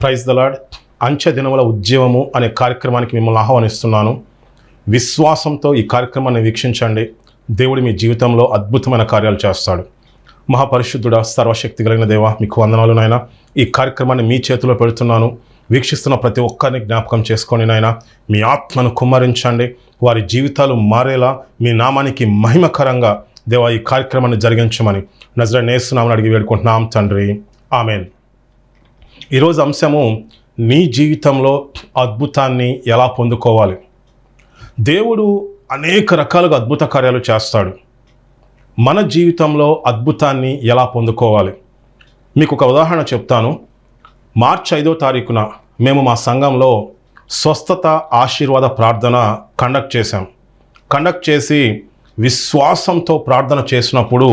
praise the Lord అంచె దినముల ఉద్యమము అనే కార్యక్రమానికి మిమ్మల్ని ఆహ్వానిస్తున్నాను విశ్వాసంతో ఈ కార్యక్రమాన్ని వీక్షించండి దేవుడు మీ జీవితంలో అద్భుతమైన కార్యాలు చేస్తాడు మహాపరిశుద్ధుడ సర్వశక్తి కలిగిన దేవ మీకు వందనాలు నాయన ఈ కార్యక్రమాన్ని మీ చేతిలో పెడుతున్నాను వీక్షిస్తున్న ప్రతి ఒక్కరిని జ్ఞాపకం చేసుకొని నాయన మీ ఆత్మను కుమ్మరించండి వారి జీవితాలు మారేలా మీ నామానికి మహిమకరంగా దేవ ఈ కార్యక్రమాన్ని జరిగించమని నజర నేస్తున్నామని అడిగి వేడుకుంటున్నాం తండ్రి ఆమెన్ ఈరోజు అంశము నీ జీవితంలో అద్భుతాన్ని ఎలా పొందుకోవాలి దేవుడు అనేక రకాలుగా అద్భుత కార్యాలు చేస్తాడు మన జీవితంలో అద్భుతాన్ని ఎలా పొందుకోవాలి మీకు ఒక ఉదాహరణ చెప్తాను మార్చి ఐదో తారీఖున మేము మా సంఘంలో స్వస్థత ఆశీర్వాద ప్రార్థన కండక్ట్ చేశాం కండక్ట్ చేసి విశ్వాసంతో ప్రార్థన చేసినప్పుడు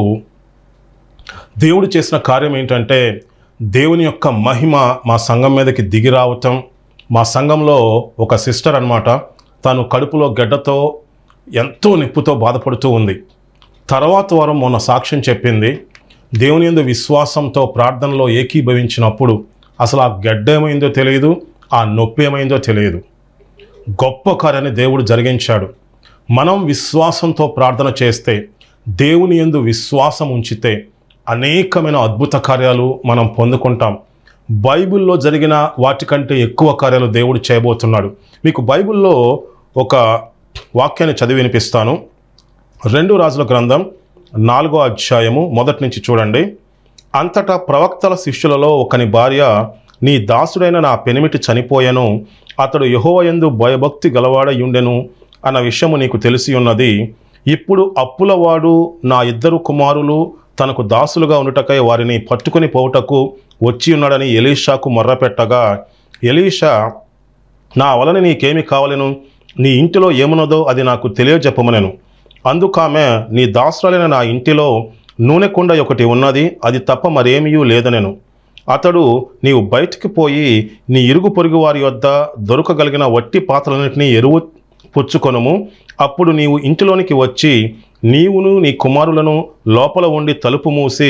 దేవుడు చేసిన కార్యం ఏంటంటే దేవుని యొక్క మహిమ మా సంఘం మీదకి దిగి రావటం మా సంఘంలో ఒక సిస్టర్ అన్నమాట తను కడుపులో గడ్డతో ఎంతో నిప్పుతో బాధపడుతూ ఉంది తర్వాత వారం మొన్న సాక్ష్యం చెప్పింది దేవుని యందు విశ్వాసంతో ప్రార్థనలో ఏకీభవించినప్పుడు అసలు ఆ గడ్డ ఏమైందో తెలియదు ఆ నొప్పి ఏమైందో తెలియదు గొప్ప కార్యాన్ని దేవుడు జరిగించాడు మనం విశ్వాసంతో ప్రార్థన చేస్తే దేవుని యందు విశ్వాసం ఉంచితే అనేకమైన అద్భుత కార్యాలు మనం పొందుకుంటాం బైబిల్లో జరిగిన వాటికంటే ఎక్కువ కార్యాలు దేవుడు చేయబోతున్నాడు మీకు బైబిల్లో ఒక వాక్యాన్ని చదివి వినిపిస్తాను రెండు రాజుల గ్రంథం నాలుగో అధ్యాయము మొదటి నుంచి చూడండి అంతటా ప్రవక్తల శిష్యులలో ఒకని భార్య నీ దాసుడైన నా పెనిమిటి చనిపోయెను అతడు యెహోవాయందు భయభక్తి గలవాడై ఉండెను అన్న విషయము నీకు తెలిసి ఉన్నది ఇప్పుడు అప్పులవాడు నా ఇద్దరు కుమారులు తనకు దాసులుగా ఉండుటకై వారిని పట్టుకుని పోవుటకు వచ్చి ఉన్నాడని ఎలీషాకు మొర్రపెట్టగా ఎలీషా నా వలన నీకేమి కావలను నీ ఇంటిలో ఏమున్నదో అది నాకు తెలియజెప్పమనెను అందుకామె నీ దాసురాలైన నా ఇంటిలో నూనె కుండ ఒకటి ఉన్నది అది తప్ప మరేమీ లేదనెను అతడు నీవు బయటికి పోయి నీ ఇరుగు పొరుగు వారి వద్ద దొరకగలిగిన వట్టి పాత్రలన్నింటినీ ఎరువు పుచ్చుకొనుము అప్పుడు నీవు ఇంటిలోనికి వచ్చి నీవును నీ కుమారులను లోపల ఉండి తలుపు మూసి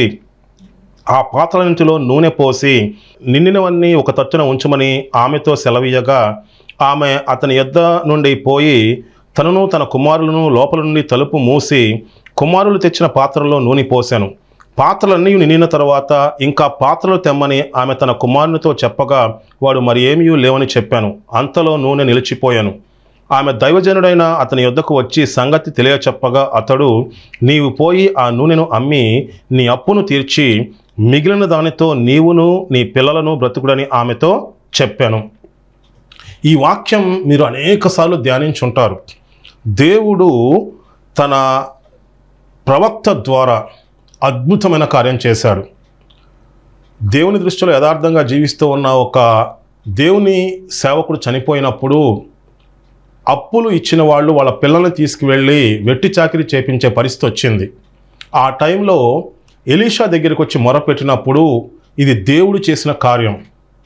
ఆ పాత్రలన్నింటిలో నూనె పోసి నిండినవన్నీ ఒక తట్టున ఉంచమని ఆమెతో సెలవీయగా ఆమె అతని యొద్ద నుండి పోయి తనను తన కుమారులను లోపల నుండి తలుపు మూసి కుమారులు తెచ్చిన పాత్రలో నూనె పోశాను పాత్రలన్నీ నిండిన తర్వాత ఇంకా పాత్రలు తెమ్మని ఆమె తన కుమారునితో చెప్పగా వాడు మరి ఏమీ లేవని చెప్పాను అంతలో నూనె నిలిచిపోయాను ఆమె దైవజనుడైన అతని యొద్దకు వచ్చి సంగతి తెలియచెప్పగా అతడు నీవు పోయి ఆ నూనెను అమ్మి నీ అప్పును తీర్చి మిగిలిన దానితో నీవును నీ పిల్లలను బ్రతుకుడని ఆమెతో చెప్పాను ఈ వాక్యం మీరు అనేకసార్లు ధ్యానించుంటారు దేవుడు తన ప్రవక్త ద్వారా అద్భుతమైన కార్యం చేశాడు దేవుని దృష్టిలో యథార్థంగా జీవిస్తూ ఉన్న ఒక దేవుని సేవకుడు చనిపోయినప్పుడు అప్పులు ఇచ్చిన వాళ్ళు వాళ్ళ పిల్లల్ని తీసుకువెళ్ళి వెట్టి చాకిరీ చేపించే పరిస్థితి వచ్చింది ఆ టైంలో ఎలీషా దగ్గరికి వచ్చి మొరపెట్టినప్పుడు ఇది దేవుడు చేసిన కార్యం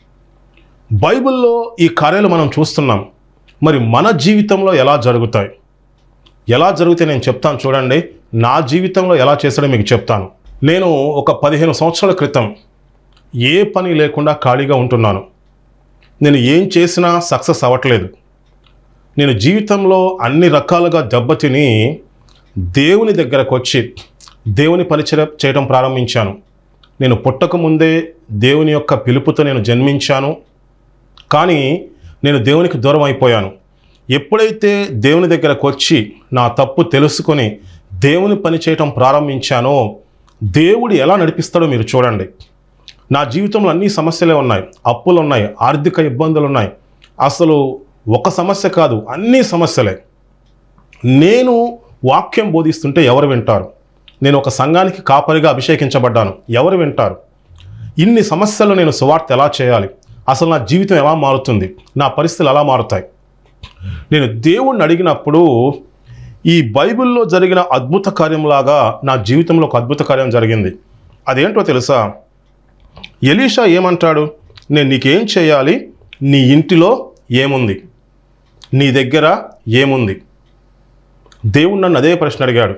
బైబిల్లో ఈ కార్యాలు మనం చూస్తున్నాం మరి మన జీవితంలో ఎలా జరుగుతాయి ఎలా జరుగుతాయి నేను చెప్తాను చూడండి నా జీవితంలో ఎలా చేశాడో మీకు చెప్తాను నేను ఒక పదిహేను సంవత్సరాల క్రితం ఏ పని లేకుండా ఖాళీగా ఉంటున్నాను నేను ఏం చేసినా సక్సెస్ అవ్వట్లేదు నేను జీవితంలో అన్ని రకాలుగా దెబ్బతిని దేవుని దగ్గరకు వచ్చి దేవుని పరిచయం చేయడం ప్రారంభించాను నేను పుట్టక ముందే దేవుని యొక్క పిలుపుతో నేను జన్మించాను కానీ నేను దేవునికి దూరం అయిపోయాను ఎప్పుడైతే దేవుని దగ్గరకు వచ్చి నా తప్పు తెలుసుకొని దేవుని పని చేయటం ప్రారంభించానో దేవుడు ఎలా నడిపిస్తాడో మీరు చూడండి నా జీవితంలో అన్ని సమస్యలే ఉన్నాయి అప్పులు ఉన్నాయి ఆర్థిక ఇబ్బందులు ఉన్నాయి అసలు ఒక సమస్య కాదు అన్ని సమస్యలే నేను వాక్యం బోధిస్తుంటే ఎవరు వింటారు నేను ఒక సంఘానికి కాపరిగా అభిషేకించబడ్డాను ఎవరు వింటారు ఇన్ని సమస్యలు నేను సువార్త ఎలా చేయాలి అసలు నా జీవితం ఎలా మారుతుంది నా పరిస్థితులు ఎలా మారుతాయి నేను దేవుణ్ణి అడిగినప్పుడు ఈ బైబిల్లో జరిగిన అద్భుత కార్యంలాగా నా జీవితంలో ఒక అద్భుత కార్యం జరిగింది అదేంటో తెలుసా ఎలీషా ఏమంటాడు నేను నీకేం చేయాలి నీ ఇంటిలో ఏముంది నీ దగ్గర ఏముంది దేవుడు నన్ను అదే ప్రశ్న అడిగాడు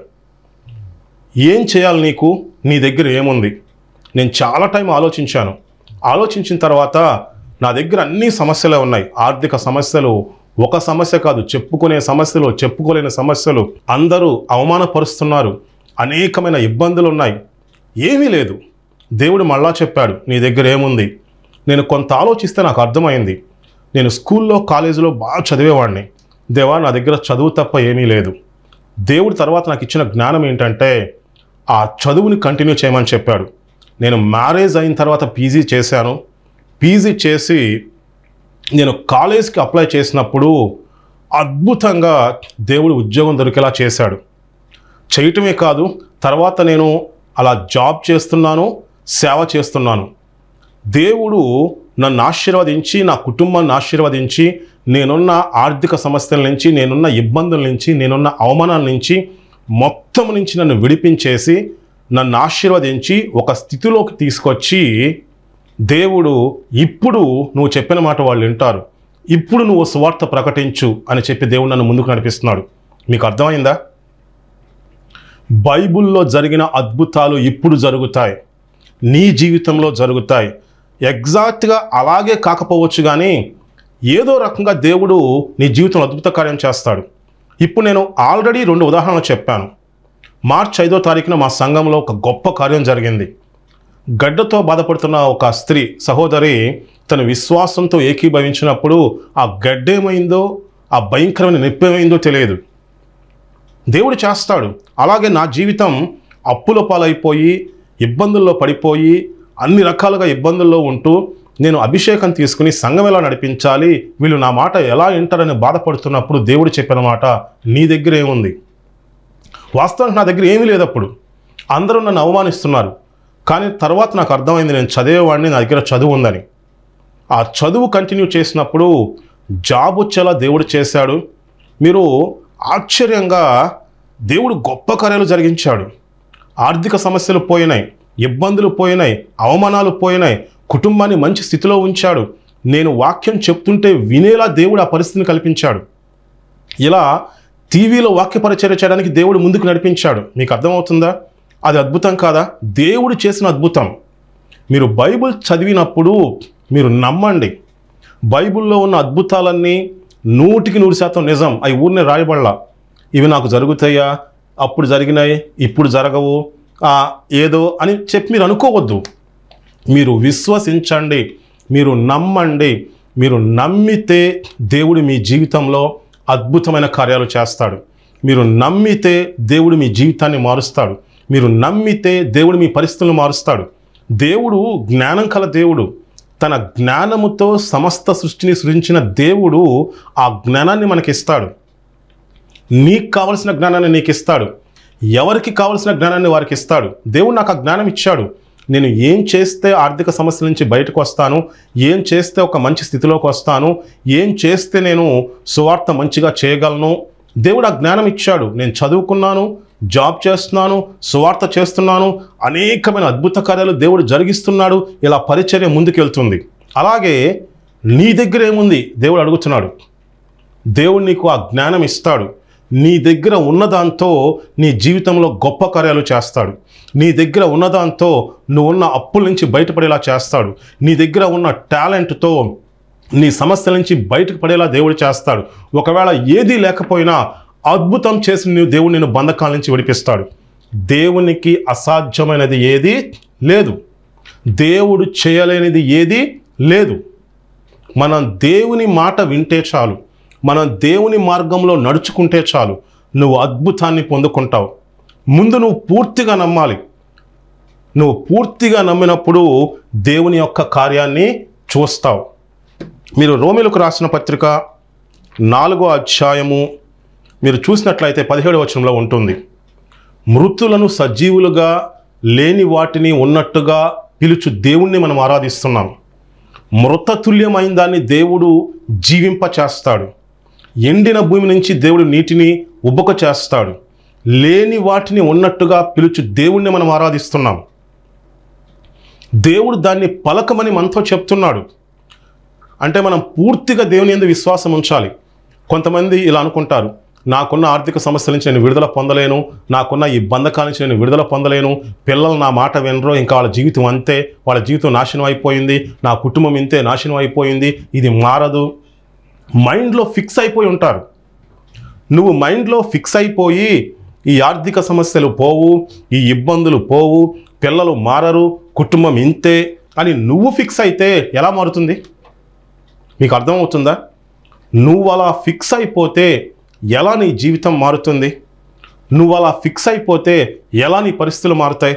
ఏం చేయాలి నీకు నీ దగ్గర ఏముంది నేను చాలా టైం ఆలోచించాను ఆలోచించిన తర్వాత నా దగ్గర అన్ని సమస్యలే ఉన్నాయి ఆర్థిక సమస్యలు ఒక సమస్య కాదు చెప్పుకునే సమస్యలు చెప్పుకోలేని సమస్యలు అందరూ అవమానపరుస్తున్నారు అనేకమైన ఇబ్బందులు ఉన్నాయి ఏమీ లేదు దేవుడు మళ్ళా చెప్పాడు నీ దగ్గర ఏముంది నేను కొంత ఆలోచిస్తే నాకు అర్థమైంది నేను స్కూల్లో కాలేజీలో బాగా చదివేవాడిని దేవా నా దగ్గర చదువు తప్ప ఏమీ లేదు దేవుడు తర్వాత నాకు ఇచ్చిన జ్ఞానం ఏంటంటే ఆ చదువుని కంటిన్యూ చేయమని చెప్పాడు నేను మ్యారేజ్ అయిన తర్వాత పీజీ చేశాను పీజీ చేసి నేను కాలేజ్కి అప్లై చేసినప్పుడు అద్భుతంగా దేవుడు ఉద్యోగం దొరికేలా చేశాడు చేయటమే కాదు తర్వాత నేను అలా జాబ్ చేస్తున్నాను సేవ చేస్తున్నాను దేవుడు నన్ను ఆశీర్వదించి నా కుటుంబాన్ని ఆశీర్వదించి నేనున్న ఆర్థిక సమస్యల నుంచి నేనున్న ఇబ్బందుల నుంచి నేనున్న అవమానాల నుంచి మొత్తం నుంచి నన్ను విడిపించేసి నన్ను ఆశీర్వదించి ఒక స్థితిలోకి తీసుకొచ్చి దేవుడు ఇప్పుడు నువ్వు చెప్పిన మాట వాళ్ళు వింటారు ఇప్పుడు నువ్వు సువార్త ప్రకటించు అని చెప్పి దేవుడు నన్ను ముందుకు నడిపిస్తున్నాడు మీకు అర్థమైందా బైబిల్లో జరిగిన అద్భుతాలు ఇప్పుడు జరుగుతాయి నీ జీవితంలో జరుగుతాయి ఎగ్జాక్ట్గా అలాగే కాకపోవచ్చు కానీ ఏదో రకంగా దేవుడు నీ జీవితంలో అద్భుత కార్యం చేస్తాడు ఇప్పుడు నేను ఆల్రెడీ రెండు ఉదాహరణలు చెప్పాను మార్చ్ ఐదో తారీఖున మా సంఘంలో ఒక గొప్ప కార్యం జరిగింది గడ్డతో బాధపడుతున్న ఒక స్త్రీ సహోదరి తన విశ్వాసంతో ఏకీభవించినప్పుడు ఆ గడ్డ ఏమైందో ఆ భయంకరమైన నొప్పి ఏమైందో తెలియదు దేవుడు చేస్తాడు అలాగే నా జీవితం అప్పుల పాలైపోయి ఇబ్బందుల్లో పడిపోయి అన్ని రకాలుగా ఇబ్బందుల్లో ఉంటూ నేను అభిషేకం తీసుకుని సంఘం ఎలా నడిపించాలి వీళ్ళు నా మాట ఎలా వింటారని బాధపడుతున్నప్పుడు దేవుడు చెప్పిన మాట నీ దగ్గర ఏముంది వాస్తవానికి నా దగ్గర ఏమీ లేదు అప్పుడు అందరూ నన్ను అవమానిస్తున్నారు కానీ తర్వాత నాకు అర్థమైంది నేను చదివేవాడిని నా దగ్గర చదువు ఉందని ఆ చదువు కంటిన్యూ చేసినప్పుడు జాబ్ వచ్చేలా దేవుడు చేశాడు మీరు ఆశ్చర్యంగా దేవుడు గొప్ప కార్యాలు జరిగించాడు ఆర్థిక సమస్యలు పోయినాయి ఇబ్బందులు పోయినాయి అవమానాలు పోయినాయి కుటుంబాన్ని మంచి స్థితిలో ఉంచాడు నేను వాక్యం చెప్తుంటే వినేలా దేవుడు ఆ పరిస్థితిని కల్పించాడు ఇలా టీవీలో వాక్య పరిచర్య చేయడానికి దేవుడు ముందుకు నడిపించాడు మీకు అర్థమవుతుందా అది అద్భుతం కాదా దేవుడు చేసిన అద్భుతం మీరు బైబిల్ చదివినప్పుడు మీరు నమ్మండి బైబిల్లో ఉన్న అద్భుతాలన్నీ నూటికి నూరు శాతం నిజం అవి ఊరినే రాయబడలా ఇవి నాకు జరుగుతాయా అప్పుడు జరిగినాయి ఇప్పుడు జరగవు ఆ, ఏదో అని చెప్పి మీరు అనుకోవద్దు మీరు విశ్వసించండి మీరు నమ్మండి మీరు నమ్మితే దేవుడు మీ జీవితంలో అద్భుతమైన కార్యాలు చేస్తాడు మీరు నమ్మితే దేవుడు మీ జీవితాన్ని మారుస్తాడు మీరు నమ్మితే దేవుడు మీ పరిస్థితులను మారుస్తాడు దేవుడు జ్ఞానం కల దేవుడు తన జ్ఞానముతో సమస్త సృష్టిని సృజించిన దేవుడు ఆ జ్ఞానాన్ని మనకిస్తాడు నీకు కావలసిన జ్ఞానాన్ని నీకు ఇస్తాడు ఎవరికి కావలసిన జ్ఞానాన్ని వారికి ఇస్తాడు దేవుడు నాకు ఆ జ్ఞానం ఇచ్చాడు నేను ఏం చేస్తే ఆర్థిక సమస్యల నుంచి బయటకు వస్తాను ఏం చేస్తే ఒక మంచి స్థితిలోకి వస్తాను ఏం చేస్తే నేను సువార్త మంచిగా చేయగలను దేవుడు ఆ జ్ఞానం ఇచ్చాడు నేను చదువుకున్నాను జాబ్ చేస్తున్నాను సువార్త చేస్తున్నాను అనేకమైన అద్భుత కార్యాలు దేవుడు జరిగిస్తున్నాడు ఇలా పరిచర్య ముందుకెళ్తుంది అలాగే నీ దగ్గర ఏముంది దేవుడు అడుగుతున్నాడు దేవుడు నీకు ఆ జ్ఞానం ఇస్తాడు నీ దగ్గర ఉన్నదాంతో నీ జీవితంలో గొప్ప కార్యాలు చేస్తాడు నీ దగ్గర ఉన్నదాంతో నువ్వు ఉన్న అప్పుల నుంచి బయటపడేలా చేస్తాడు నీ దగ్గర ఉన్న టాలెంట్తో నీ సమస్యల నుంచి బయటకు పడేలా దేవుడు చేస్తాడు ఒకవేళ ఏదీ లేకపోయినా అద్భుతం చేసి నువ్వు దేవుడు నిన్ను బంధకాల నుంచి విడిపిస్తాడు దేవునికి అసాధ్యమైనది ఏది లేదు దేవుడు చేయలేనిది ఏది లేదు మనం దేవుని మాట వింటే చాలు మనం దేవుని మార్గంలో నడుచుకుంటే చాలు నువ్వు అద్భుతాన్ని పొందుకుంటావు ముందు నువ్వు పూర్తిగా నమ్మాలి నువ్వు పూర్తిగా నమ్మినప్పుడు దేవుని యొక్క కార్యాన్ని చూస్తావు మీరు రోమిలకు రాసిన పత్రిక నాలుగో అధ్యాయము మీరు చూసినట్లయితే పదిహేడు వచనంలో ఉంటుంది మృతులను సజీవులుగా లేని వాటిని ఉన్నట్టుగా పిలుచు దేవుణ్ణి మనం ఆరాధిస్తున్నాం మృతతుల్యమైన దాన్ని దేవుడు జీవింప చేస్తాడు ఎండిన భూమి నుంచి దేవుడు నీటిని ఉబ్బక చేస్తాడు లేని వాటిని ఉన్నట్టుగా పిలుచు దేవుణ్ణి మనం ఆరాధిస్తున్నాం దేవుడు దాన్ని పలకమని మనతో చెప్తున్నాడు అంటే మనం పూర్తిగా దేవుని ఎందు విశ్వాసం ఉంచాలి కొంతమంది ఇలా అనుకుంటారు నాకున్న ఆర్థిక సమస్యల నుంచి నేను విడుదల పొందలేను నాకున్న ఈ బంధకాల నుంచి నేను విడుదల పొందలేను పిల్లలు నా మాట వినరు ఇంకా వాళ్ళ జీవితం అంతే వాళ్ళ జీవితం నాశనం అయిపోయింది నా కుటుంబం ఇంతే నాశనం అయిపోయింది ఇది మారదు మైండ్లో ఫిక్స్ అయిపోయి ఉంటారు నువ్వు మైండ్లో ఫిక్స్ అయిపోయి ఈ ఆర్థిక సమస్యలు పోవు ఈ ఇబ్బందులు పోవు పిల్లలు మారరు కుటుంబం ఇంతే అని నువ్వు ఫిక్స్ అయితే ఎలా మారుతుంది మీకు అర్థమవుతుందా నువ్వు అలా ఫిక్స్ అయిపోతే ఎలా నీ జీవితం మారుతుంది నువ్వు అలా ఫిక్స్ అయిపోతే ఎలా నీ పరిస్థితులు మారుతాయి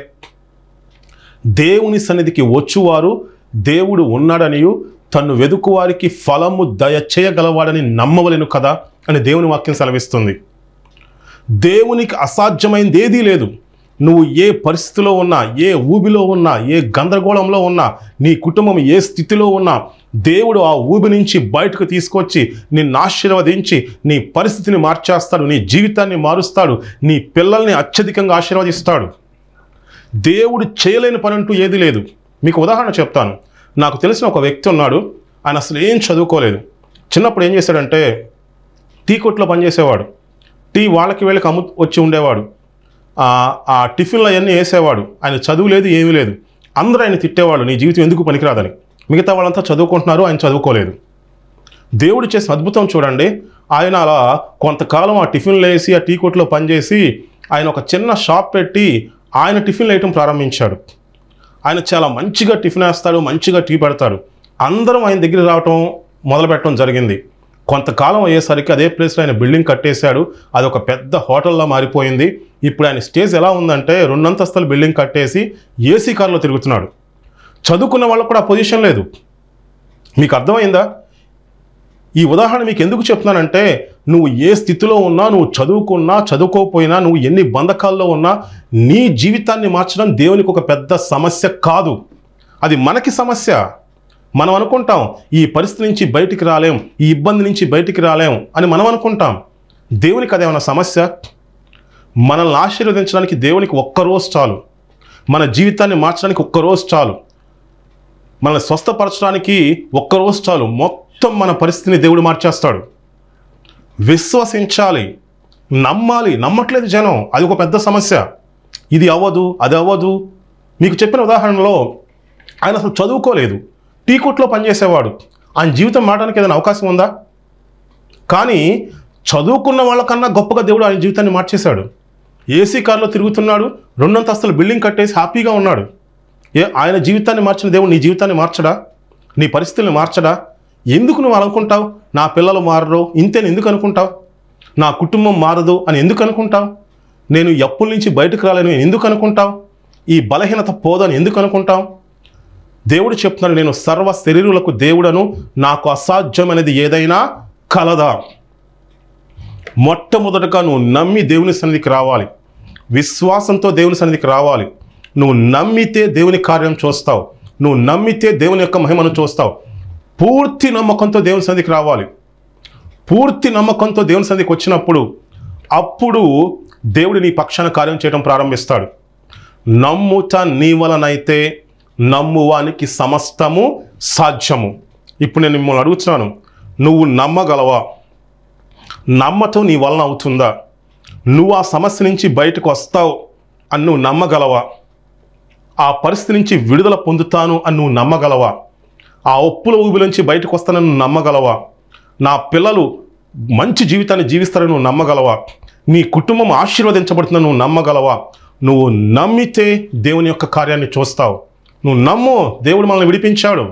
దేవుని సన్నిధికి వచ్చువారు దేవుడు ఉన్నాడనియు తన్ను వెదుకువారికి ఫలము దయచేయగలవాడని నమ్మవలెను కదా అని దేవుని వాక్యం సెలవిస్తుంది దేవునికి అసాధ్యమైంది ఏదీ లేదు నువ్వు ఏ పరిస్థితిలో ఉన్నా ఏ ఊబిలో ఉన్నా ఏ గందరగోళంలో ఉన్నా నీ కుటుంబం ఏ స్థితిలో ఉన్నా దేవుడు ఆ ఊబి నుంచి బయటకు తీసుకొచ్చి నిన్ను ఆశీర్వదించి నీ పరిస్థితిని మార్చేస్తాడు నీ జీవితాన్ని మారుస్తాడు నీ పిల్లల్ని అత్యధికంగా ఆశీర్వదిస్తాడు దేవుడు చేయలేని పని అంటూ ఏది లేదు మీకు ఉదాహరణ చెప్తాను నాకు తెలిసిన ఒక వ్యక్తి ఉన్నాడు ఆయన అసలు ఏం చదువుకోలేదు చిన్నప్పుడు ఏం చేశాడంటే టీ కొట్లో పనిచేసేవాడు టీ వాళ్ళకి వీళ్ళకి అమ్ము వచ్చి ఉండేవాడు ఆ ఆ టిఫిన్లు అవన్నీ వేసేవాడు ఆయన చదువు లేదు ఏమీ లేదు అందరూ ఆయన తిట్టేవాళ్ళు నీ జీవితం ఎందుకు పనికిరాదని మిగతా వాళ్ళంతా చదువుకుంటున్నారు ఆయన చదువుకోలేదు దేవుడు చేసిన అద్భుతం చూడండి ఆయన అలా కొంతకాలం ఆ టిఫిన్లు వేసి ఆ టీ కొట్లో పనిచేసి ఆయన ఒక చిన్న షాప్ పెట్టి ఆయన టిఫిన్లు వేయటం ప్రారంభించాడు ఆయన చాలా మంచిగా టిఫిన్ వేస్తాడు మంచిగా టీ పెడతాడు అందరం ఆయన దగ్గర రావటం మొదలుపెట్టడం జరిగింది కొంతకాలం అయ్యేసరికి అదే ప్లేస్లో ఆయన బిల్డింగ్ కట్టేశాడు అది ఒక పెద్ద హోటల్లా మారిపోయింది ఇప్పుడు ఆయన స్టేజ్ ఎలా ఉందంటే రెండంతస్తుల బిల్డింగ్ కట్టేసి ఏసీ కార్లో తిరుగుతున్నాడు చదువుకున్న వాళ్ళకు కూడా ఆ పొజిషన్ లేదు మీకు అర్థమైందా ఈ ఉదాహరణ మీకు ఎందుకు చెప్తున్నానంటే నువ్వు ఏ స్థితిలో ఉన్నా నువ్వు చదువుకున్నా చదువుకోకపోయినా నువ్వు ఎన్ని బంధకాల్లో ఉన్నా నీ జీవితాన్ని మార్చడం దేవునికి ఒక పెద్ద సమస్య కాదు అది మనకి సమస్య మనం అనుకుంటాం ఈ పరిస్థితి నుంచి బయటికి రాలేం ఈ ఇబ్బంది నుంచి బయటికి రాలేం అని మనం అనుకుంటాం దేవునికి అదేమైనా సమస్య మనల్ని ఆశీర్వదించడానికి దేవునికి ఒక్కరోజు చాలు మన జీవితాన్ని మార్చడానికి ఒక్కరోజు చాలు మనల్ని స్వస్థపరచడానికి ఒక్కరోజు చాలు మొత్తం మన పరిస్థితిని దేవుడు మార్చేస్తాడు విశ్వసించాలి నమ్మాలి నమ్మట్లేదు జనం అది ఒక పెద్ద సమస్య ఇది అవ్వదు అది అవ్వదు మీకు చెప్పిన ఉదాహరణలో ఆయన అసలు చదువుకోలేదు టీ కొట్లో పనిచేసేవాడు ఆయన జీవితం మారడానికి ఏదైనా అవకాశం ఉందా కానీ చదువుకున్న వాళ్ళకన్నా గొప్పగా దేవుడు ఆయన జీవితాన్ని మార్చేశాడు ఏసీ కార్లో తిరుగుతున్నాడు రెండంతస్తుల బిల్డింగ్ కట్టేసి హ్యాపీగా ఉన్నాడు ఏ ఆయన జీవితాన్ని మార్చిన దేవుడు నీ జీవితాన్ని మార్చడా నీ పరిస్థితుల్ని మార్చడా ఎందుకు నువ్వు అలా అనుకుంటావు నా పిల్లలు మారరు ఇంతేని ఎందుకు అనుకుంటావు నా కుటుంబం మారదు అని ఎందుకు అనుకుంటావు నేను ఈ అప్పుల నుంచి బయటకు రాలేను అని ఎందుకు అనుకుంటావు ఈ బలహీనత పోదని ఎందుకు అనుకుంటావు దేవుడు చెప్తున్నాడు నేను సర్వ శరీరులకు దేవుడను నాకు అసాధ్యమైనది ఏదైనా కలదా మొట్టమొదటగా నువ్వు నమ్మి దేవుని సన్నిధికి రావాలి విశ్వాసంతో దేవుని సన్నిధికి రావాలి నువ్వు నమ్మితే దేవుని కార్యం చూస్తావు నువ్వు నమ్మితే దేవుని యొక్క మహిమను చూస్తావు పూర్తి నమ్మకంతో దేవుని సన్నిధికి రావాలి పూర్తి నమ్మకంతో దేవుని సన్నిధికి వచ్చినప్పుడు అప్పుడు దేవుడు నీ పక్షాన కార్యం చేయడం ప్రారంభిస్తాడు నమ్ముట నీ వలనైతే నమ్మువానికి సమస్తము సాధ్యము ఇప్పుడు నేను మిమ్మల్ని అడుగుతున్నాను నువ్వు నమ్మగలవా నమ్మటం నీ వలన అవుతుందా నువ్వు ఆ సమస్య నుంచి బయటకు వస్తావు అని నువ్వు నమ్మగలవా ఆ పరిస్థితి నుంచి విడుదల పొందుతాను అని నువ్వు నమ్మగలవా ఆ ఒప్పుల ఊబి నుంచి బయటకు వస్తానని నువ్వు నమ్మగలవా నా పిల్లలు మంచి జీవితాన్ని జీవిస్తారని నువ్వు నమ్మగలవా నీ కుటుంబం ఆశీర్వదించబడుతుందని నువ్వు నమ్మగలవా నువ్వు నమ్మితే దేవుని యొక్క కార్యాన్ని చూస్తావు నువ్వు నమ్ము దేవుడు మనల్ని విడిపించాడు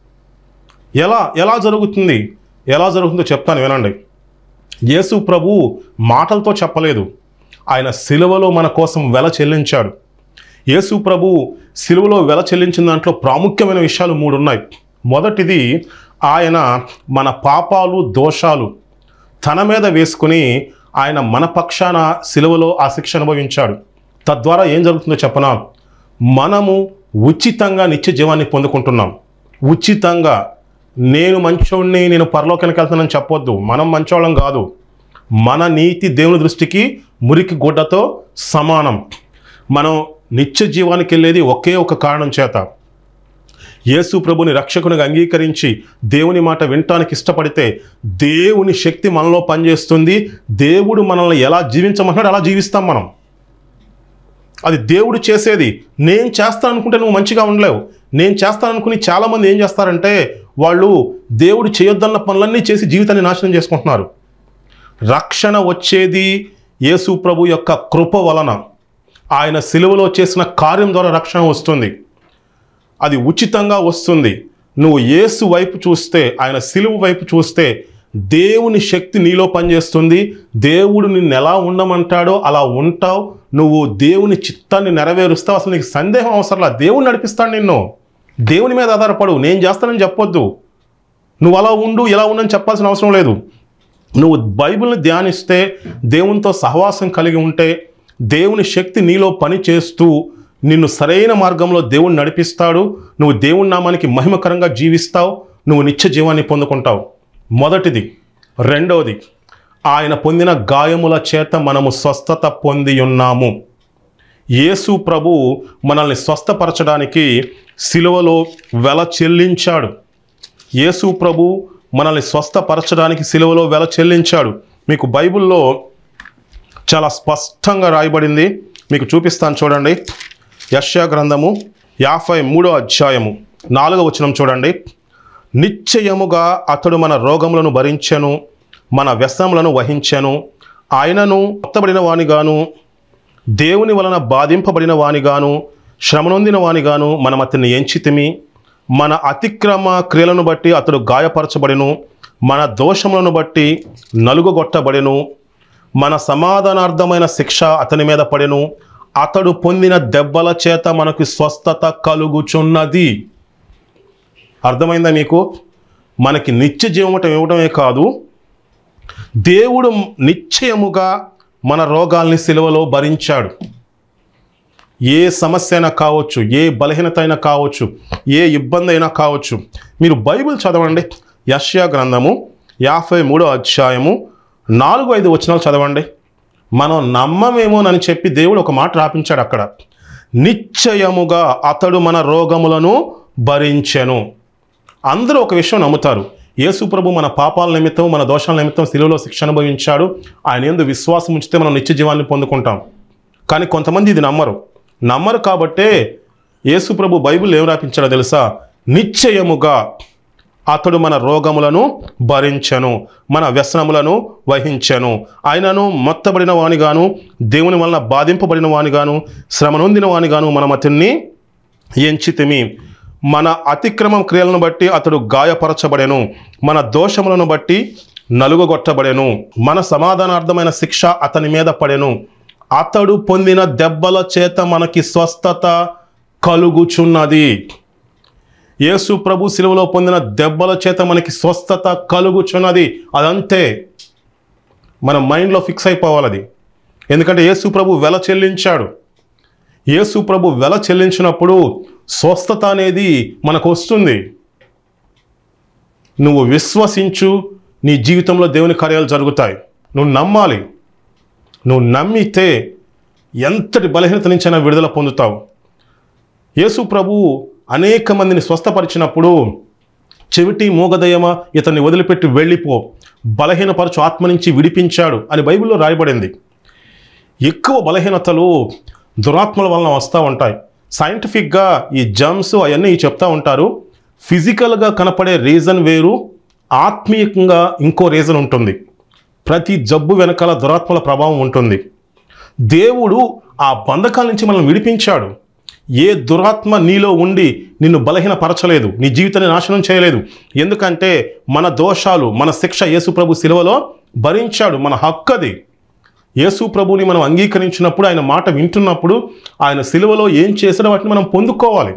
ఎలా ఎలా జరుగుతుంది ఎలా జరుగుతుందో చెప్తాను వినండి యేసు ప్రభు మాటలతో చెప్పలేదు ఆయన సిలువలో మన కోసం వెల చెల్లించాడు యేసు ప్రభు సిలువలో వెల చెల్లించిన దాంట్లో ప్రాముఖ్యమైన విషయాలు మూడు ఉన్నాయి మొదటిది ఆయన మన పాపాలు దోషాలు తన మీద వేసుకుని ఆయన మన పక్షాన సిలువలో ఆ శిక్ష అనుభవించాడు తద్వారా ఏం జరుగుతుందో చెప్పనా మనము ఉచితంగా నిత్య జీవాన్ని పొందుకుంటున్నాం ఉచితంగా నేను మంచోడిని నేను పరలోకానికి వెళ్తానని చెప్పొద్దు మనం మంచోళ్ళం కాదు మన నీతి దేవుని దృష్టికి మురికి గుడ్డతో సమానం మనం నిత్య జీవానికి వెళ్ళేది ఒకే ఒక కారణం చేత యేసు ప్రభుని రక్షకునిగా అంగీకరించి దేవుని మాట వినటానికి ఇష్టపడితే దేవుని శక్తి మనలో పనిచేస్తుంది దేవుడు మనల్ని ఎలా జీవించమన్నాడు అలా జీవిస్తాం మనం అది దేవుడు చేసేది నేను చేస్తాను అనుకుంటే నువ్వు మంచిగా ఉండలేవు నేను చేస్తాను అనుకుని చాలామంది ఏం చేస్తారంటే వాళ్ళు దేవుడు చేయొద్దన్న పనులన్నీ చేసి జీవితాన్ని నాశనం చేసుకుంటున్నారు రక్షణ వచ్చేది యేసు ప్రభు యొక్క కృప వలన ఆయన సిలువలో చేసిన కార్యం ద్వారా రక్షణ వస్తుంది అది ఉచితంగా వస్తుంది నువ్వు యేసు వైపు చూస్తే ఆయన సిలువ వైపు చూస్తే దేవుని శక్తి నీలో పనిచేస్తుంది దేవుడు నిన్ను ఎలా ఉండమంటాడో అలా ఉంటావు నువ్వు దేవుని చిత్తాన్ని నెరవేరుస్తావు అసలు నీకు సందేహం అవసరంలా దేవుడు నడిపిస్తాడు నిన్ను దేవుని మీద ఆధారపడు నేను చేస్తానని చెప్పొద్దు నువ్వు అలా ఉండు ఇలా ఉండని చెప్పాల్సిన అవసరం లేదు నువ్వు బైబిల్ని ధ్యానిస్తే దేవునితో సహవాసం కలిగి ఉంటే దేవుని శక్తి నీలో పని చేస్తూ నిన్ను సరైన మార్గంలో దేవుడు నడిపిస్తాడు నువ్వు దేవుని నామానికి మహిమకరంగా జీవిస్తావు నువ్వు నిత్య జీవాన్ని పొందుకుంటావు మొదటిది రెండవది ఆయన పొందిన గాయముల చేత మనము స్వస్థత పొంది ఉన్నాము యేసు ప్రభు మనల్ని స్వస్థపరచడానికి సిలువలో వెల చెల్లించాడు యేసు ప్రభు మనల్ని స్వస్థపరచడానికి సిలువలో వెల చెల్లించాడు మీకు బైబిల్లో చాలా స్పష్టంగా రాయబడింది మీకు చూపిస్తాను చూడండి యశ్యా గ్రంథము యాభై మూడో అధ్యాయము నాలుగో వచనం చూడండి నిశ్చయముగా అతడు మన రోగములను భరించెను మన వ్యసనములను వహించెను ఆయనను మొత్తబడిన వానిగాను దేవుని వలన బాధింపబడిన వానిగాను శ్రమనొందిన వానిగాను మనం అతన్ని ఎంచితిమి మన అతిక్రమ క్రియలను బట్టి అతడు గాయపరచబడెను మన దోషములను బట్టి నలుగుగొట్టబడెను మన సమాధానార్థమైన శిక్ష అతని మీద పడెను అతడు పొందిన దెబ్బల చేత మనకు స్వస్థత కలుగుచున్నది అర్థమైందా మీకు మనకి నిత్య జీవమటం ఇవ్వడమే కాదు దేవుడు నిశ్చయముగా మన రోగాల్ని సిలువలో భరించాడు ఏ సమస్య అయినా కావచ్చు ఏ బలహీనత అయినా కావచ్చు ఏ ఇబ్బంది అయినా కావచ్చు మీరు బైబిల్ చదవండి యష్యా గ్రంథము యాభై మూడో అధ్యాయము నాలుగు ఐదు వచనాలు చదవండి మనం నమ్మమేమోనని చెప్పి దేవుడు ఒక మాట రాపించాడు అక్కడ నిశ్చయముగా అతడు మన రోగములను భరించెను అందరూ ఒక విషయం నమ్ముతారు యేసు ప్రభు మన పాపాల నిమిత్తం మన దోషాల నిమిత్తం శిలువలో శిక్ష అనుభవించాడు ఆయన ఎందు విశ్వాసం ఉంచితే మనం నిత్య జీవాన్ని పొందుకుంటాం కానీ కొంతమంది ఇది నమ్మరు నమ్మరు కాబట్టే యేసు ప్రభు బైబిల్ ఏం రాపించాడో తెలుసా నిశ్చయముగా అతడు మన రోగములను భరించెను మన వ్యసనములను వహించెను ఆయనను మొత్తబడిన వానిగాను దేవుని వలన బాధింపబడిన వానిగాను శ్రమనొందిన వానిగాను మనం అతన్ని ఎంచితిమి మన అతిక్రమం క్రియలను బట్టి అతడు గాయపరచబడెను మన దోషములను బట్టి నలుగుగొట్టబడెను మన సమాధానార్థమైన శిక్ష అతని మీద పడెను అతడు పొందిన దెబ్బల చేత మనకి స్వస్థత కలుగుచున్నది యేసు ప్రభు శిలువలో పొందిన దెబ్బల చేత మనకి స్వస్థత కలుగుచున్నది అదంతే మన మైండ్లో ఫిక్స్ అయిపోవాలి అది ఎందుకంటే యేసు ప్రభు వెల చెల్లించాడు యేసు ప్రభు వెల చెల్లించినప్పుడు స్వస్థత అనేది మనకు వస్తుంది నువ్వు విశ్వసించు నీ జీవితంలో దేవుని కార్యాలు జరుగుతాయి నువ్వు నమ్మాలి నువ్వు నమ్మితే ఎంతటి బలహీనత నుంచైనా విడుదల పొందుతావు యేసు ప్రభు అనేక మందిని స్వస్థపరిచినప్పుడు చెవిటి మూగదయమ ఇతన్ని వదిలిపెట్టి వెళ్ళిపో బలహీనపరచు ఆత్మ నుంచి విడిపించాడు అని బైబిల్లో రాయబడింది ఎక్కువ బలహీనతలు దురాత్మల వలన వస్తూ ఉంటాయి సైంటిఫిక్గా ఈ జమ్స్ అవన్నీ చెప్తా ఉంటారు ఫిజికల్గా కనపడే రీజన్ వేరు ఆత్మీయంగా ఇంకో రీజన్ ఉంటుంది ప్రతి జబ్బు వెనకాల దురాత్మల ప్రభావం ఉంటుంది దేవుడు ఆ బంధకాల నుంచి మనల్ని విడిపించాడు ఏ దురాత్మ నీలో ఉండి నిన్ను బలహీనపరచలేదు నీ జీవితాన్ని నాశనం చేయలేదు ఎందుకంటే మన దోషాలు మన శిక్ష యేసు ప్రభు శిలువలో భరించాడు మన హక్కు అది యేసు ప్రభుని మనం అంగీకరించినప్పుడు ఆయన మాట వింటున్నప్పుడు ఆయన సిలువలో ఏం చేసాడో వాటిని మనం పొందుకోవాలి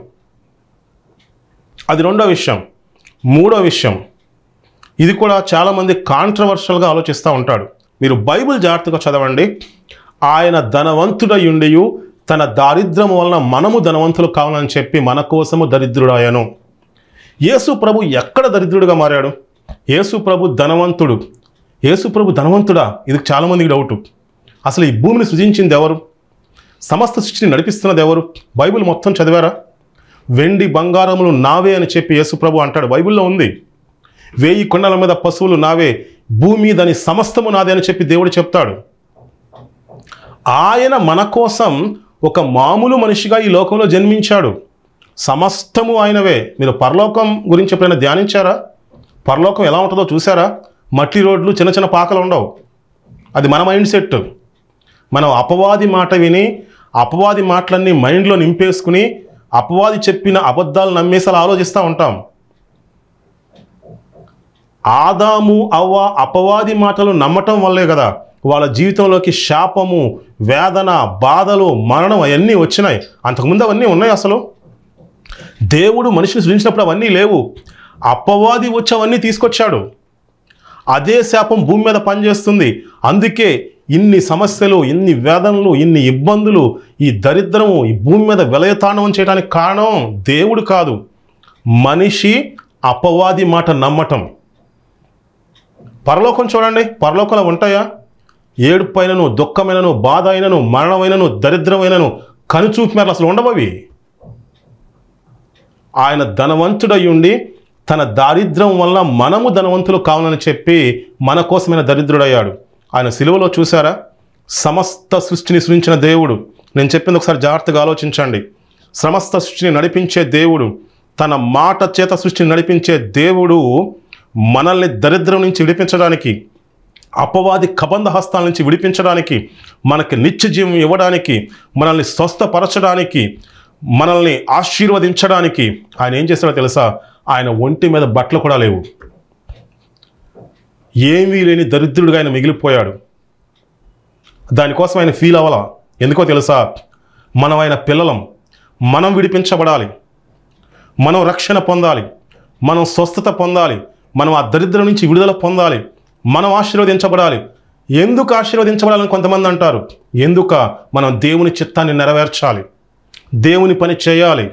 అది రెండో విషయం మూడో విషయం ఇది కూడా చాలామంది కాంట్రవర్షియల్గా ఆలోచిస్తూ ఉంటాడు మీరు బైబిల్ జాగ్రత్తగా చదవండి ఆయన ధనవంతుడయుండియు తన దారిద్ర్యం వలన మనము ధనవంతులు కావాలని చెప్పి మన కోసము దరిద్రుడాయను యేసు ప్రభు ఎక్కడ దరిద్రుడిగా మారాడు యేసు ప్రభు ధనవంతుడు యేసు ప్రభు ధనవంతుడా ఇది చాలామందికి డౌట్ అసలు ఈ భూమిని సృజించింది ఎవరు సమస్త సృష్టిని నడిపిస్తున్నది ఎవరు బైబిల్ మొత్తం చదివారా వెండి బంగారములు నావే అని చెప్పి యేసుప్రభు అంటాడు బైబిల్లో ఉంది వేయి కొండల మీద పశువులు నావే భూమి దాని సమస్తము నాదే అని చెప్పి దేవుడు చెప్తాడు ఆయన మన కోసం ఒక మామూలు మనిషిగా ఈ లోకంలో జన్మించాడు సమస్తము ఆయనవే మీరు పరలోకం గురించి ఎప్పుడైనా ధ్యానించారా పరలోకం ఎలా ఉంటుందో చూసారా మట్టి రోడ్లు చిన్న చిన్న పాకలు ఉండవు అది మన మైండ్ సెట్ మనం అపవాది మాట విని అపవాది మాటలన్నీ మైండ్లో నింపేసుకుని అపవాది చెప్పిన అబద్ధాలు నమ్మేసి అలా ఆలోచిస్తూ ఉంటాం ఆదాము అవ్వ అపవాది మాటలు నమ్మటం వల్లే కదా వాళ్ళ జీవితంలోకి శాపము వేదన బాధలు మరణం అవన్నీ వచ్చినాయి అంతకుముందు అవన్నీ ఉన్నాయి అసలు దేవుడు మనిషిని సృజించినప్పుడు అవన్నీ లేవు అపవాది వచ్చి అవన్నీ తీసుకొచ్చాడు అదే శాపం భూమి మీద పనిచేస్తుంది అందుకే ఇన్ని సమస్యలు ఇన్ని వేదనలు ఇన్ని ఇబ్బందులు ఈ దరిద్రము ఈ భూమి మీద విలయతాండవం చేయడానికి కారణం దేవుడు కాదు మనిషి అపవాది మాట నమ్మటం పరలోకం చూడండి పరలోకంలో ఉంటాయా ఏడుపైనను దుఃఖమైనను బాధ అయినను మరణమైనను దరిద్రమైనను కనుచూపు మేరలు అసలు ఉండవవి ఆయన ధనవంతుడై ఉండి తన దారిద్ర్యం వల్ల మనము ధనవంతులు కావాలని చెప్పి మన కోసమైన దరిద్రుడయ్యాడు ఆయన సిలువలో చూసారా సమస్త సృష్టిని సృష్టించిన దేవుడు నేను చెప్పింది ఒకసారి జాగ్రత్తగా ఆలోచించండి సమస్త సృష్టిని నడిపించే దేవుడు తన మాట చేత సృష్టిని నడిపించే దేవుడు మనల్ని దరిద్రం నుంచి విడిపించడానికి అపవాది కబంధ హస్తాల నుంచి విడిపించడానికి మనకి నిత్య జీవం ఇవ్వడానికి మనల్ని స్వస్థపరచడానికి మనల్ని ఆశీర్వదించడానికి ఆయన ఏం చేశాడో తెలుసా ఆయన ఒంటి మీద బట్టలు కూడా లేవు ఏమీ లేని దరిద్రుడిగా ఆయన మిగిలిపోయాడు దానికోసం ఆయన ఫీల్ అవ్వాలా ఎందుకో తెలుసా మనం ఆయన పిల్లలం మనం విడిపించబడాలి మనం రక్షణ పొందాలి మనం స్వస్థత పొందాలి మనం ఆ దరిద్రం నుంచి విడుదల పొందాలి మనం ఆశీర్వదించబడాలి ఎందుకు ఆశీర్వదించబడాలని కొంతమంది అంటారు ఎందుక మనం దేవుని చిత్తాన్ని నెరవేర్చాలి దేవుని పని చేయాలి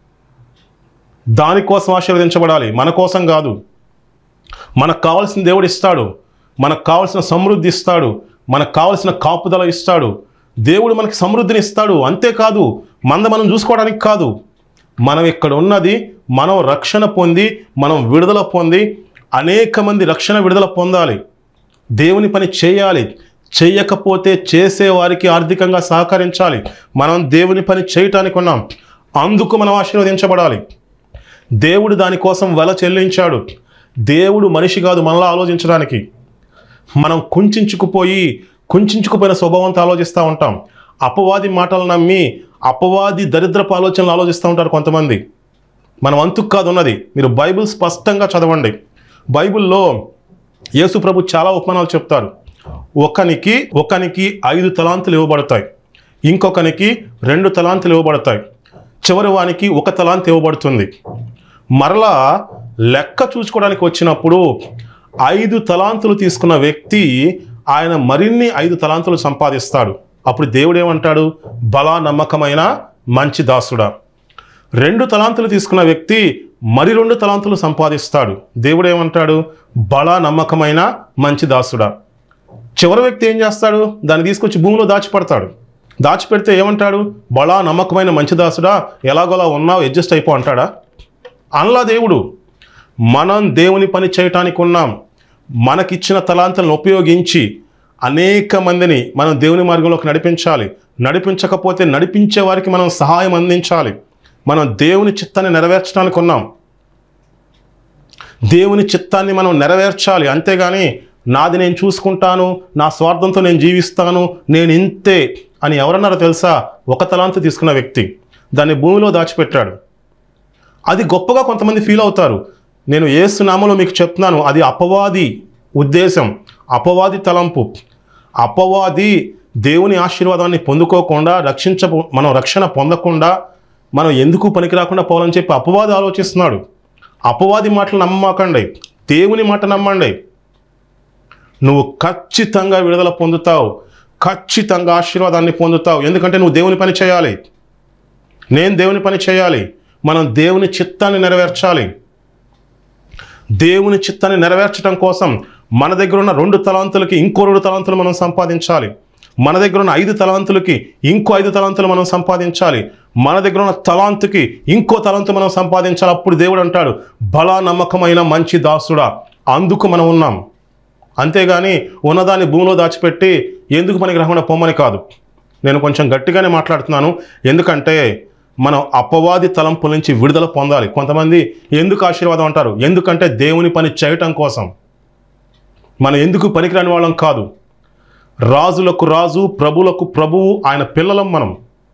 దానికోసం ఆశీర్వదించబడాలి మన కోసం కాదు మనకు కావాల్సిన దేవుడు ఇస్తాడు మనకు కావాల్సిన సమృద్ధి ఇస్తాడు మనకు కావాల్సిన కాపుదల ఇస్తాడు దేవుడు మనకి సమృద్ధిని ఇస్తాడు అంతేకాదు మంద మనం చూసుకోవడానికి కాదు మనం ఇక్కడ ఉన్నది మనం రక్షణ పొంది మనం విడుదల పొంది అనేక మంది రక్షణ విడుదల పొందాలి దేవుని పని చేయాలి చేయకపోతే చేసేవారికి ఆర్థికంగా సహకరించాలి మనం దేవుని పని చేయటానికి ఉన్నాం అందుకు మనం ఆశీర్వదించబడాలి దేవుడు దానికోసం వెల చెల్లించాడు దేవుడు మనిషి కాదు మనలా ఆలోచించడానికి మనం కుంచుకుపోయి కుంచుకుపోయిన స్వభావంతో ఆలోచిస్తూ ఉంటాం అపవాది మాటలు నమ్మి అపవాది దరిద్రపు ఆలోచనలు ఆలోచిస్తూ ఉంటారు కొంతమంది మనం అంతుకు కాదు ఉన్నది మీరు బైబిల్ స్పష్టంగా చదవండి బైబిల్లో యేసు ప్రభు చాలా ఉపమానాలు చెప్తారు ఒకనికి ఒకనికి ఐదు తలాంతులు ఇవ్వబడతాయి ఇంకొకనికి రెండు తలాంతులు ఇవ్వబడతాయి చివరి వానికి ఒక తలాంత్ ఇవ్వబడుతుంది మరలా లెక్క చూసుకోవడానికి వచ్చినప్పుడు ఐదు తలాంతులు తీసుకున్న వ్యక్తి ఆయన మరిన్ని ఐదు తలాంతులు సంపాదిస్తాడు అప్పుడు దేవుడు ఏమంటాడు బలా నమ్మకమైన మంచి దాసుడా రెండు తలాంతులు తీసుకున్న వ్యక్తి మరి రెండు తలాంతులు సంపాదిస్తాడు దేవుడు ఏమంటాడు బలా నమ్మకమైన మంచి దాసుడా చివరి వ్యక్తి ఏం చేస్తాడు దాన్ని తీసుకొచ్చి భూమిలో దాచిపెడతాడు దాచిపెడితే ఏమంటాడు బలా నమ్మకమైన మంచి దాసుడా ఎలాగోలా ఉన్నావు అడ్జస్ట్ అయిపో అంటాడా అనలా దేవుడు మనం దేవుని పని చేయటానికి ఉన్నాం మనకిచ్చిన తలాంతులను ఉపయోగించి అనేక మందిని మనం దేవుని మార్గంలోకి నడిపించాలి నడిపించకపోతే నడిపించే వారికి మనం సహాయం అందించాలి మనం దేవుని చిత్తాన్ని నెరవేర్చడానికి ఉన్నాం దేవుని చిత్తాన్ని మనం నెరవేర్చాలి అంతేగాని నాది నేను చూసుకుంటాను నా స్వార్థంతో నేను జీవిస్తాను నేను ఇంతే అని ఎవరన్నారో తెలుసా ఒక తలాంతు తీసుకున్న వ్యక్తి దాన్ని భూమిలో దాచిపెట్టాడు అది గొప్పగా కొంతమంది ఫీల్ అవుతారు నేను ఏసునామలో మీకు చెప్తున్నాను అది అపవాది ఉద్దేశం అపవాది తలంపు అపవాది దేవుని ఆశీర్వాదాన్ని పొందుకోకుండా రక్షించ మనం రక్షణ పొందకుండా మనం ఎందుకు పనికి రాకుండా పోవాలని చెప్పి అపవాది ఆలోచిస్తున్నాడు అపవాది మాటలు నమ్మకండి దేవుని మాట నమ్మండి నువ్వు ఖచ్చితంగా విడుదల పొందుతావు ఖచ్చితంగా ఆశీర్వాదాన్ని పొందుతావు ఎందుకంటే నువ్వు దేవుని పని చేయాలి నేను దేవుని పని చేయాలి మనం దేవుని చిత్తాన్ని నెరవేర్చాలి దేవుని చిత్తాన్ని నెరవేర్చడం కోసం మన దగ్గర ఉన్న రెండు తలాంతులకి ఇంకో రెండు తలాంతులు మనం సంపాదించాలి మన దగ్గర ఉన్న ఐదు తలాంతులకి ఇంకో ఐదు తలాంతులు మనం సంపాదించాలి మన దగ్గర ఉన్న తలాంతుకి ఇంకో తలంతు మనం సంపాదించాలి అప్పుడు దేవుడు అంటాడు బలా నమ్మకమైన మంచి దాసుడా అందుకు మనం ఉన్నాం అంతేగాని ఉన్నదాన్ని భూమిలో దాచిపెట్టి ఎందుకు మనకి రాకుండా పొమ్మని కాదు నేను కొంచెం గట్టిగానే మాట్లాడుతున్నాను ఎందుకంటే మనం అపవాది తలంపుల నుంచి విడుదల పొందాలి కొంతమంది ఎందుకు ఆశీర్వాదం అంటారు ఎందుకంటే దేవుని పని చేయటం కోసం మనం ఎందుకు పనికిరాని వాళ్ళం కాదు రాజులకు రాజు ప్రభులకు ప్రభువు ఆయన పిల్లలం మనం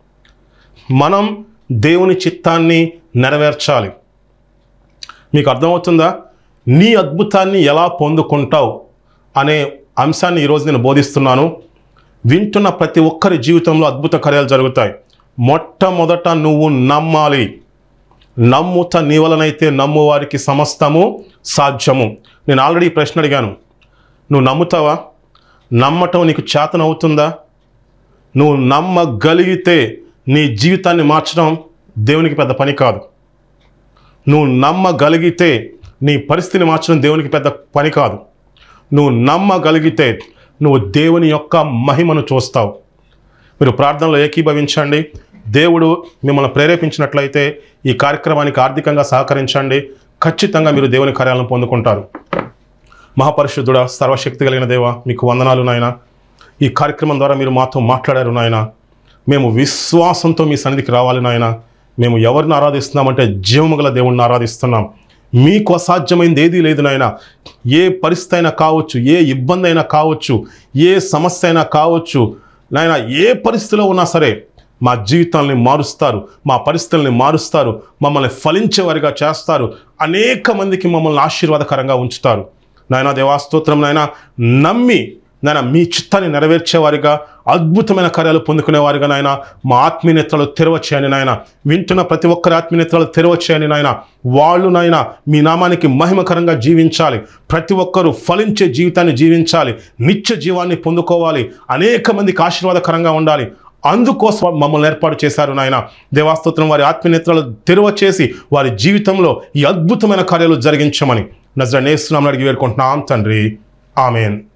మనం దేవుని చిత్తాన్ని నెరవేర్చాలి మీకు అర్థమవుతుందా నీ అద్భుతాన్ని ఎలా పొందుకుంటావు అనే అంశాన్ని ఈరోజు నేను బోధిస్తున్నాను వింటున్న ప్రతి ఒక్కరి జీవితంలో అద్భుత కార్యాలు జరుగుతాయి మొట్టమొదట నువ్వు నమ్మాలి నమ్ముత నీ వలనైతే నమ్ము వారికి సమస్తము సాధ్యము నేను ఆల్రెడీ ఈ ప్రశ్న అడిగాను నువ్వు నమ్ముతావా నమ్మటం నీకు చేతనవుతుందా నువ్వు నమ్మగలిగితే నీ జీవితాన్ని మార్చడం దేవునికి పెద్ద పని కాదు నువ్వు నమ్మగలిగితే నీ పరిస్థితిని మార్చడం దేవునికి పెద్ద పని కాదు నువ్వు నమ్మగలిగితే నువ్వు దేవుని యొక్క మహిమను చూస్తావు మీరు ప్రార్థనలో ఏకీభవించండి దేవుడు మిమ్మల్ని ప్రేరేపించినట్లయితే ఈ కార్యక్రమానికి ఆర్థికంగా సహకరించండి ఖచ్చితంగా మీరు దేవుని కార్యాలను పొందుకుంటారు మహాపరిశుద్ధుడా సర్వశక్తి కలిగిన దేవ మీకు వందనాలు నాయన ఈ కార్యక్రమం ద్వారా మీరు మాతో మాట్లాడారు నాయన మేము విశ్వాసంతో మీ సన్నిధికి రావాలి నాయన మేము ఎవరిని ఆరాధిస్తున్నామంటే జీవము గల దేవుణ్ణి ఆరాధిస్తున్నాం మీకు అసాధ్యమైంది ఏదీ లేదు నాయన ఏ పరిస్థితి అయినా కావచ్చు ఏ ఇబ్బంది అయినా కావచ్చు ఏ సమస్య అయినా కావచ్చు నాయన ఏ పరిస్థితిలో ఉన్నా సరే మా జీవితాల్ని మారుస్తారు మా పరిస్థితుల్ని మారుస్తారు మమ్మల్ని ఫలించేవారిగా చేస్తారు అనేక మందికి మమ్మల్ని ఆశీర్వాదకరంగా ఉంచుతారు నాయన దేవాస్తోత్రం నాయన నమ్మి నాయన మీ చిత్తాన్ని నెరవేర్చేవారిగా అద్భుతమైన కార్యాలు పొందుకునేవారిగా నాయన మా ఆత్మీయతలు తెరవచ్చేయని నాయన వింటున్న ప్రతి ఒక్కరి ఆత్మీయతలు తెరవచ్చేయని నాయన వాళ్ళు నాయన మీ నామానికి మహిమకరంగా జీవించాలి ప్రతి ఒక్కరూ ఫలించే జీవితాన్ని జీవించాలి నిత్య జీవాన్ని పొందుకోవాలి అనేక మందికి ఆశీర్వాదకరంగా ఉండాలి అందుకోసం మమ్మల్ని ఏర్పాటు చేశారు నాయన దేవాస్తోత్రం వారి ఆత్మీయతలు తెరువ చేసి వారి జీవితంలో ఈ అద్భుతమైన కార్యాలు జరిగించమని నజర నేస్తున్నామని అడిగి వేడుకుంటున్నాం తండ్రి ఆమెన్